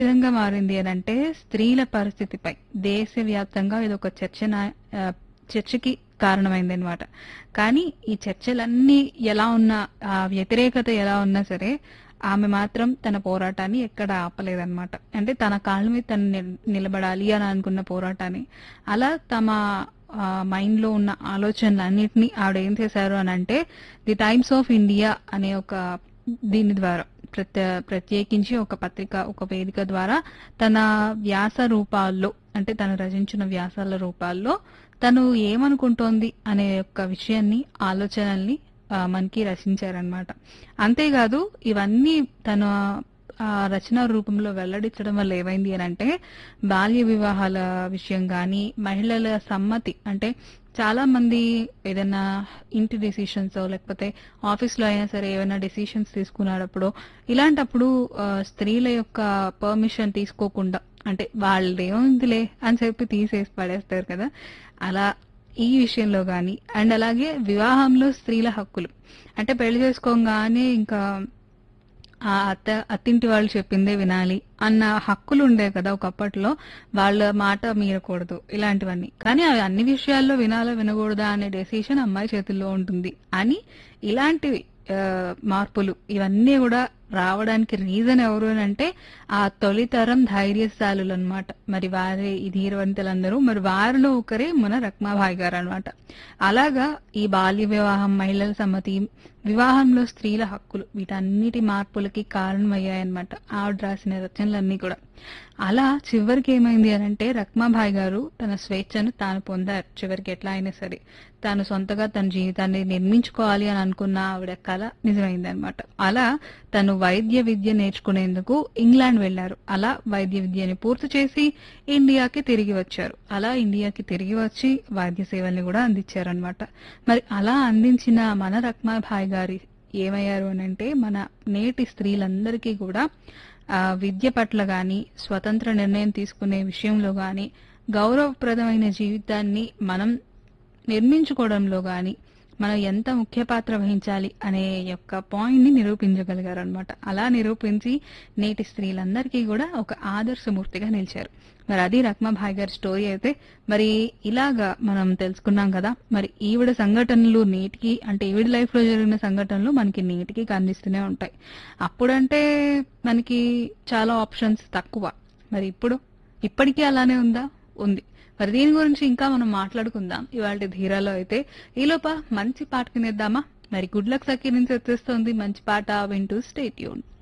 విధంగా మారింది అని అంటే స్త్రీల పరిస్థితిపై దేశవ్యాప్తంగా ఇది ఒక చర్చ చర్చకి కారణమైంది అనమాట కానీ ఈ చర్చలన్నీ ఎలా ఉన్నా ఆ వ్యతిరేకత ఎలా ఉన్నా సరే ఆమె మాత్రం తన పోరాటాన్ని ఎక్కడ ఆపలేదన్నమాట అంటే తన కాళ్ళ మీద తను నిల్- నిలబడాలి అని అనుకున్న పోరాటాన్ని అలా తమ మైండ్ లో ఉన్న ఆలోచనలన్నింటినీ ఆవిడ ఏం చేశారు అని అంటే ది టైమ్స్ ఆఫ్ ఇండియా అనే ఒక దీని ద్వారా ప్రత్య ప్రత్యేకించి ఒక పత్రిక ఒక వేదిక ద్వారా తన వ్యాస రూపాల్లో అంటే తను రచించిన వ్యాసాల రూపాల్లో తను ఏమనుకుంటోంది అనే యొక్క విషయాన్ని ఆలోచనల్ని ఆ, మనకి రచించారనమాట అంతేకాదు ఇవన్నీ తన ఆ, రచన రూపంలో వెల్లడించడం వల్ల ఏమైంది అని అంటే బాల్య వివాహాల విషయం కానీ మహిళల సమ్మతి అంటే చాలా మంది ఏదైనా ఇంటి డెసిషన్స్ లేకపోతే ఆఫీస్ లో అయినా సరే ఏమైనా డెసిషన్స్ తీసుకున్నప్పుడు ఇలాంటప్పుడు ఆ, స్త్రీల యొక్క పర్మిషన్ తీసుకోకుండా అంటే వాళ్ళదేముందిలే అని చెప్పి తీసేసి పడేస్తారు కదా అలా ఈ విషయంలో గాని అండ్ అలాగే వివాహంలో స్త్రీల హక్కులు అంటే పెళ్లి చేసుకోగానే ఇంకా ఆ అత్త అత్తింటి వాళ్ళు చెప్పిందే వినాలి అన్న హక్కులు ఉండేవి కదా ఒకప్పట్లో వాళ్ళ మాట మీరకూడదు ఇలాంటివన్నీ కానీ అవి అన్ని విషయాల్లో వినాలా వినకూడదా అనే డెసిషన్ అమ్మాయి చేతుల్లో ఉంటుంది అని ఇలాంటివి ఆ, మార్పులు ఇవన్నీ కూడా రావడానికి రీజన్ ఎవరు అని అంటే ఆ తొలితరం ధైర్యశాలులు అనమాట మరి వారే ఈ ధీరవంతులందరూ మరి వారిలో ఒకరే మన రక్మాభాయ్ గారు అనమాట అలాగా ఈ బాల్య వివాహం మహిళల సమ్మతి వివాహంలో స్త్రీల హక్కులు వీటన్నిటి మార్పులకి కారణమయ్యాయన్నమాట ఆవిడ రాసిన రచనలన్నీ కూడా అలా చివరికి ఏమైంది అని అంటే రక్మాభాయ్ గారు తన స్వేచ్ఛను తాను పొందారు చివరికి ఎట్లా అయినా సరే తాను సొంతగా తన జీవితాన్ని నిర్మించుకోవాలి అని అనుకున్న ఆవిడ కళ నిజమైంది అనమాట అలా తను వైద్య విద్య నేర్చుకునేందుకు ఇంగ్లాండ్ వెళ్లారు అలా వైద్య విద్యని పూర్తి చేసి ఇండియాకి తిరిగి వచ్చారు అలా ఇండియాకి తిరిగి వచ్చి వైద్య సేవల్ని కూడా అందించారనమాట మరి అలా అందించిన మన రక్మాభాయ్ గారి ఏమయ్యారు అని అంటే మన నేటి స్త్రీలందరికీ కూడా ఆ, విద్య పట్ల గాని స్వతంత్ర నిర్ణయం తీసుకునే విషయంలో గాని గౌరవప్రదమైన జీవితాన్ని మనం నిర్మించుకోవడంలో గాని మనం ఎంత ముఖ్య పాత్ర వహించాలి అనే యొక్క పాయింట్ ని నిరూపించగలిగారు అనమాట అలా నిరూపించి నేటి స్త్రీలందరికీ కూడా ఒక ఆదర్శమూర్తిగా నిలిచారు మరి అది రక్మాభాయ్ గారి స్టోరీ అయితే మరి ఇలాగా మనం తెలుసుకున్నాం కదా మరి ఈవిడ సంఘటనలు నేటికి అంటే ఈవిడ లైఫ్ లో జరిగిన సంఘటనలు మనకి నేటికి కనిపిస్తూనే ఉంటాయి అప్పుడంటే మనకి చాలా ఆప్షన్స్ తక్కువ మరి ఇప్పుడు ఇప్పటికీ అలానే ఉందా ఉంది మరి దీని గురించి ఇంకా మనం మాట్లాడుకుందాం ఇవాళ ధీరాలో అయితే ఈలోప మంచి పాట వినేద్దామా మరి గుడ్ లక్ సఖీ నుంచి వచ్చేస్తుంది మంచి పాట వింటూ స్టేట్ యూన్